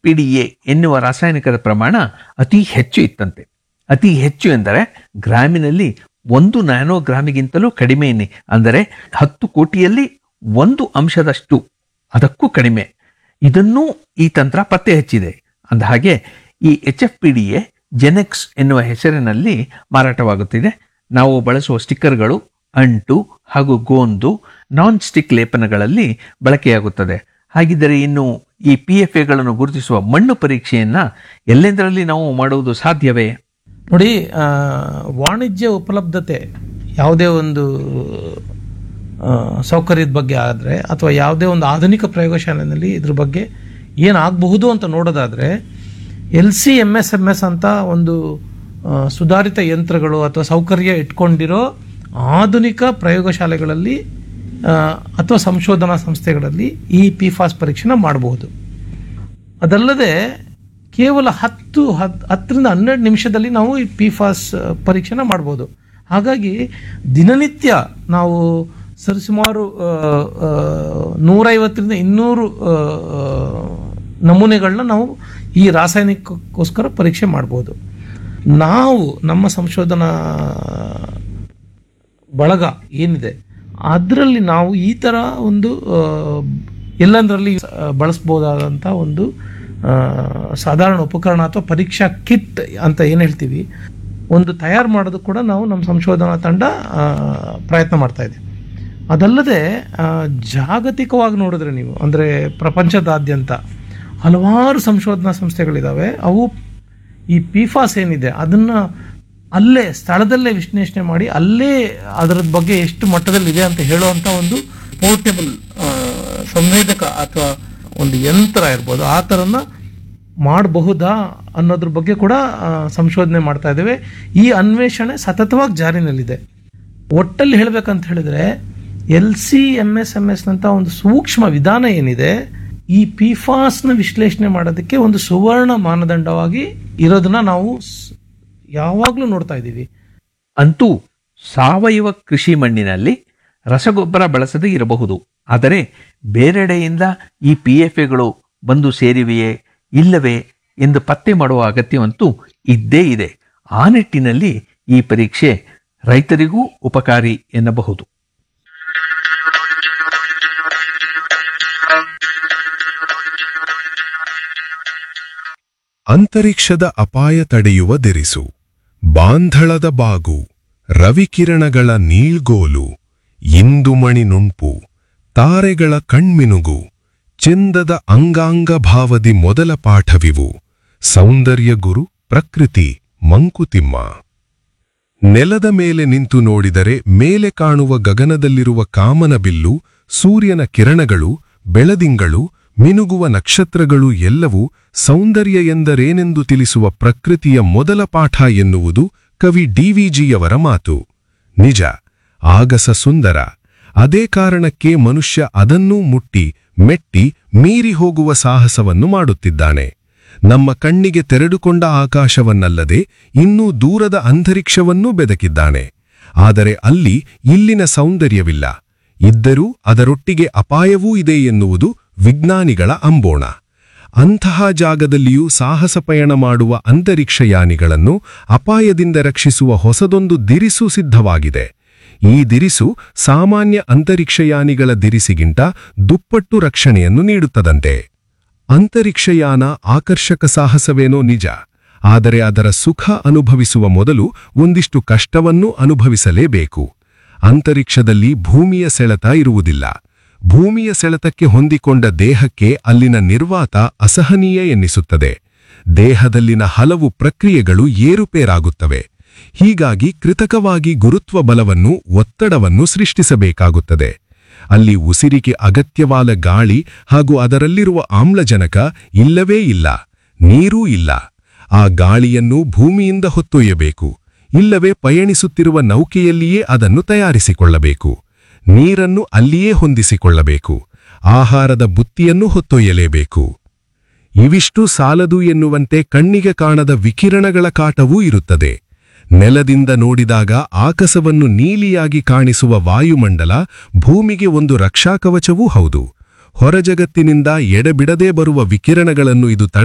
P D A ಎನ್ನುವ ರಾಸಾಯನಿಕದ ಪ್ರಮಾಣ ಅತಿ ಹೆಚ್ಚು ಇತ್ತಂತೆ ಅತಿ ಹೆಚ್ಚು ಎಂದರೆ ಗ್ರಾಮಿನಲ್ಲಿ ಒಂದು ನ್ಯಾನೋಗ್ರಾಮಿಗಿಂತಲೂ ಕಡಿಮೆ ಎನ್ನಿ ಅಂದರೆ ಹತ್ತು ಕೋಟಿಯಲ್ಲಿ ಒಂದು ಅಂಶದಷ್ಟು ಅದಕ್ಕೂ ಕಡಿಮೆ ಇದನ್ನೂ ಈ ತಂತ್ರ ಪತ್ತೆ ಹಚ್ಚಿದೆ ಅಂದ ಹಾಗೆ ಈ H F P D A ಜೆನೆಕ್ಸ್ ಎನ್ನುವ ಹೆಸರಿನಲ್ಲಿ ಮಾರಾಟವಾಗುತ್ತಿದೆ ನಾವು ಬಳಸುವ ಸ್ಟಿಕ್ಕರ್ಗಳು ಅಂಟು ಹಾಗೂ ಗೋಂದು ನಾನ್ ಸ್ಟಿಕ್ ಲೇಪನಗಳಲ್ಲಿ ಬಳಕೆಯಾಗುತ್ತದೆ ಹಾಗಿದ್ದರೆ ಇನ್ನು ಈ ಪಿ ಎಫ್ ಎಗಳನ್ನು ಗುರುತಿಸುವ ಮಣ್ಣು ಪರೀಕ್ಷೆಯನ್ನ ಎಲ್ಲೆಂದರಲ್ಲಿ ನಾವು ಮಾಡುವುದು ಸಾಧ್ಯವೇ ನೋಡಿ ಆ, ವಾಣಿಜ್ಯ ಉಪಲಬ್ಧತೆ ಯಾವುದೇ ಒಂದು ಆ, ಸೌಕರ್ಯದ ಬಗ್ಗೆ ಆದರೆ ಅಥವಾ ಯಾವುದೇ ಒಂದು ಆಧುನಿಕ ಪ್ರಯೋಗಶಾಲೆಯಲ್ಲಿ ಇದ್ರ ಬಗ್ಗೆ ಏನಾಗಬಹುದು ಅಂತ ನೋಡೋದಾದರೆ L C M S M S ಅಂತ ಒಂದು ಆ, ಸುಧಾರಿತ ಯಂತ್ರಗಳು ಅಥವಾ ಸೌಕರ್ಯ ಇಟ್ಕೊಂಡಿರೋ ಆಧುನಿಕ ಪ್ರಯೋಗಶಾಲೆಗಳಲ್ಲಿ ಆ, ಅಥವಾ ಸಂಶೋಧನಾ ಸಂಸ್ಥೆಗಳಲ್ಲಿ ಈ ಪಿ ಫಾಸ್ ಪರೀಕ್ಷೆನ ಮಾಡಬಹುದು ಅದಲ್ಲದೆ ಕೇವಲ ಹತ್ತು ಹತ್ ಹತ್ತರಿಂದ ಹನ್ನೆರಡು ನಿಮಿಷದಲ್ಲಿ ನಾವು ಈ ಪಿ ಫಾಸ್ ಪರೀಕ್ಷೆನ ಮಾಡ್ಬೋದು ಹಾಗಾಗಿ ದಿನನಿತ್ಯ ನಾವು ಸರಿಸುಮಾರು ಆ, ಆ, ನೂರೈವತ್ತರಿಂದ ಇನ್ನೂರು ಆ, ನಮೂನೆಗಳನ್ನ ನಾವು ಈ ರಾಸಾಯನಿಕಕ್ಕೋಸ್ಕರ ಪರೀಕ್ಷೆ ಮಾಡ್ಬೋದು ನಾವು ನಮ್ಮ ಸಂಶೋಧನಾ ಬಳಗ ಏನಿದೆ ಅದರಲ್ಲಿ ನಾವು ಈ ಥರ ಒಂದು ಆ, ಎಲ್ಲಂದರಲ್ಲಿ ಆ, ಬಳಸ್ಬೋದಾದಂಥ ಒಂದು ಆ, ಸಾಧಾರಣ ಉಪಕರಣ ಅಥವಾ ಪರೀಕ್ಷಾ ಕಿಟ್ ಅಂತ ಏನು ಹೇಳ್ತೀವಿ ಒಂದು ತಯಾರು ಮಾಡೋದು ಕೂಡ ನಾವು ನಮ್ಮ ಸಂಶೋಧನಾ ತಂಡ ಆ, ಪ್ರಯತ್ನ ಮಾಡ್ತಾ ಇದೆ ಅದಲ್ಲದೆ ಆ, ಜಾಗತಿಕವಾಗಿ ನೋಡಿದ್ರೆ ನೀವು ಅಂದರೆ ಪ್ರಪಂಚದಾದ್ಯಂತ ಹಲವಾರು ಸಂಶೋಧನಾ ಸಂಸ್ಥೆಗಳಿದ್ದಾವೆ ಅವು ಈ ಪಿಫಾಸ್ ಏನಿದೆ ಅದನ್ನು ಅಲ್ಲೇ ಸ್ಥಳದಲ್ಲೇ ವಿಶ್ಲೇಷಣೆ ಮಾಡಿ ಅಲ್ಲೇ ಅದರ ಬಗ್ಗೆ ಎಷ್ಟು ಮಟ್ಟದಲ್ಲಿ ಇದೆ ಅಂತ ಹೇಳುವಂಥ ಒಂದು ಪೋರ್ಟೇಬಲ್ ಸಂವೇದಕ ಅಥವಾ ಒಂದು ಯಂತ್ರ ಇರ್ಬೋದು ಆ ಥರನ ಮಾಡಬಹುದಾ ಅನ್ನೋದ್ರ ಬಗ್ಗೆ ಕೂಡ ಆ, ಸಂಶೋಧನೆ ಮಾಡ್ತಾ ಇದ್ದೇವೆ ಈ ಅನ್ವೇಷಣೆ ಸತತವಾಗಿ ಜಾರಿನಲ್ಲಿದೆ ಒಟ್ಟಲ್ಲಿ ಹೇಳಬೇಕಂತ ಹೇಳಿದ್ರೆ L C M S M S ನಂತ ಒಂದು ಸೂಕ್ಷ್ಮ ವಿಧಾನ ಏನಿದೆ ಈ ಪಿಫಾಸ್ನ ವಿಶ್ಲೇಷಣೆ ಮಾಡೋದಕ್ಕೆ ಒಂದು ಸುವರ್ಣ ಮಾನದಂಡವಾಗಿ ಇರೋದನ್ನ ನಾವು ಸ್- ಯಾವಾಗಲೂ ನೋಡ್ತಾ ಇದ್ದೀವಿ ಅಂತೂ ಸಾವಯವ ಕೃಷಿ ಮಣ್ಣಿನಲ್ಲಿ ರಸಗೊಬ್ಬರ ಬಳಸದೇ ಇರಬಹುದು ಆದರೆ ಬೇರೆಡೆಯಿಂದ ಈ ಪಿ ಎಫ್ ಎಗಳು ಬಂದು ಸೇರಿವೆಯೇ ಇಲ್ಲವೇ ಎಂದು ಪತ್ತೆ ಮಾಡುವ ಅಗತ್ಯವಂತೂ ಇದ್ದೇ ಇದೆ ಆ ನಿಟ್ಟಿನಲ್ಲಿ ಈ ಪರೀಕ್ಷೆ ರೈತರಿಗೂ ಉಪಕಾರಿ ಎನ್ನಬಹುದು ಅಂತರಿಕ್ಷದ ಅಪಾಯ ತಡೆಯುವ ದಿರಿಸು ಬಾಂಧಳದ ಬಾಗು ರವಿಕಿರಣಗಳ ನೀಳ್ಗೋಲು ಇಂದುಮಣಿ ನುಣ್ಪು ತಾರೆಗಳ ಕಣ್ಮಿನುಗು ಚೆಂದದ ಅಂಗಾಂಗ ಭಾವದಿ ಮೊದಲ ಪಾಠವಿವು ಸೌಂದರ್ಯ ಗುರು ಪ್ರಕೃತಿ ಮಂಕುತಿಮ್ಮ ನೆಲದ ಮೇಲೆ ನಿಂತು ನೋಡಿದರೆ ಮೇಲೆ ಕಾಣುವ ಗಗನದಲ್ಲಿರುವ ಕಾಮನ ಬಿಲ್ಲು ಸೂರ್ಯನ ಕಿರಣಗಳು ಬೆಳದಿಂಗಳು ಮಿನುಗುವ ನಕ್ಷತ್ರಗಳು ಎಲ್ಲವೂ ಸೌಂದರ್ಯ ಎಂದರೇನೆಂದು ತಿಳಿಸುವ ಪ್ರಕೃತಿಯ ಮೊದಲ ಪಾಠ ಎನ್ನುವುದು ಕವಿ ಡಿವಿಜಿಯವರ ಮಾತು ನಿಜ ಆಗಸ ಸುಂದರ ಅದೇ ಕಾರಣಕ್ಕೆ ಮನುಷ್ಯ ಅದನ್ನೂ ಮುಟ್ಟಿ ಮೆಟ್ಟಿ ಮೀರಿ ಹೋಗುವ ಸಾಹಸವನ್ನು ಮಾಡುತ್ತಿದ್ದಾನೆ ನಮ್ಮ ಕಣ್ಣಿಗೆ ತೆರೆದುಕೊಂಡ ಆಕಾಶವನ್ನಲ್ಲದೆ ಇನ್ನೂ ದೂರದ ಅಂತರಿಕ್ಷವನ್ನೂ ಬೆದಕಿದ್ದಾನೆ ಆದರೆ ಅಲ್ಲಿ ಇಲ್ಲಿನ ಸೌಂದರ್ಯವಿಲ್ಲ ಇದ್ದರೂ ಅದರೊಟ್ಟಿಗೆ ಅಪಾಯವೂ ಇದೆ ಎನ್ನುವುದು ವಿಜ್ಞಾನಿಗಳ ಅಂಬೋಣ ಅಂತಹ ಜಾಗದಲ್ಲಿಯೂ ಸಾಹಸ ಪಯಣ ಮಾಡುವ ಅಂತರಿಕ್ಷಯಾನಿಗಳನ್ನು ಅಪಾಯದಿಂದ ರಕ್ಷಿಸುವ ಹೊಸದೊಂದು ದಿರಿಸು ಸಿದ್ಧವಾಗಿದೆ ಈ ದಿರಿಸು ಸಾಮಾನ್ಯ ಅಂತರಿಕ್ಷಯಾನಿಗಳ ದಿರಿಸಿಗಿಂತ ದುಪ್ಪಟ್ಟು ರಕ್ಷಣೆಯನ್ನು ನೀಡುತ್ತದಂತೆ ಅಂತರಿಕ್ಷಯಾನ ಆಕರ್ಷಕ ಸಾಹಸವೇನೋ ನಿಜ ಆದರೆ ಅದರ ಸುಖ ಅನುಭವಿಸುವ ಮೊದಲು ಒಂದಿಷ್ಟು ಕಷ್ಟವನ್ನೂ ಅನುಭವಿಸಲೇಬೇಕು ಅಂತರಿಕ್ಷದಲ್ಲಿ ಭೂಮಿಯ ಸೆಳೆತ ಇರುವುದಿಲ್ಲ ಭೂಮಿಯ ಸೆಳೆತಕ್ಕೆ ಹೊಂದಿಕೊಂಡ ದೇಹಕ್ಕೆ ಅಲ್ಲಿನ ನಿರ್ವಾತ ಅಸಹನೀಯ ಎನ್ನಿಸುತ್ತದೆ ದೇಹದಲ್ಲಿನ ಹಲವು ಪ್ರಕ್ರಿಯೆಗಳು ಏರುಪೇರಾಗುತ್ತವೆ ಹೀಗಾಗಿ ಕೃತಕವಾಗಿ ಗುರುತ್ವ ಬಲವನ್ನು ಒತ್ತಡವನ್ನು ಸೃಷ್ಟಿಸಬೇಕಾಗುತ್ತದೆ ಅಲ್ಲಿ ಉಸಿರಿಗೆ ಅಗತ್ಯವಾದ ಗಾಳಿ ಹಾಗೂ ಅದರಲ್ಲಿರುವ ಆಮ್ಲಜನಕ ಇಲ್ಲವೇ ಇಲ್ಲ ನೀರೂ ಇಲ್ಲ ಆ ಗಾಳಿಯನ್ನು ಭೂಮಿಯಿಂದ ಹೊತ್ತೊಯ್ಯಬೇಕು ಇಲ್ಲವೇ ಪಯಣಿಸುತ್ತಿರುವ ನೌಕೆಯಲ್ಲಿಯೇ ಅದನ್ನು ತಯಾರಿಸಿಕೊಳ್ಳಬೇಕು ನೀರನ್ನು ಅಲ್ಲಿಯೇ ಹೊಂದಿಸಿಕೊಳ್ಳಬೇಕು ಆಹಾರದ ಬುತ್ತಿಯನ್ನು ಹೊತ್ತೊಯ್ಯಲೇಬೇಕು ಇವಿಷ್ಟು ಸಾಲದು ಎನ್ನುವಂತೆ ಕಣ್ಣಿಗೆ ಕಾಣದ ವಿಕಿರಣಗಳ ಕಾಟವೂ ಇರುತ್ತದೆ ನೆಲದಿಂದ ನೋಡಿದಾಗ ಆಕಸವನ್ನು ನೀಲಿಯಾಗಿ ಕಾಣಿಸುವ ವಾಯುಮಂಡಲ ಭೂಮಿಗೆ ಒಂದು ರಕ್ಷಾಕವಚವೂ ಹೌದು ಹೊರಜಗತ್ತಿನಿಂದ ಎಡೆಬಿಡದೆ ಬರುವ ವಿಕಿರಣಗಳನ್ನು ಇದು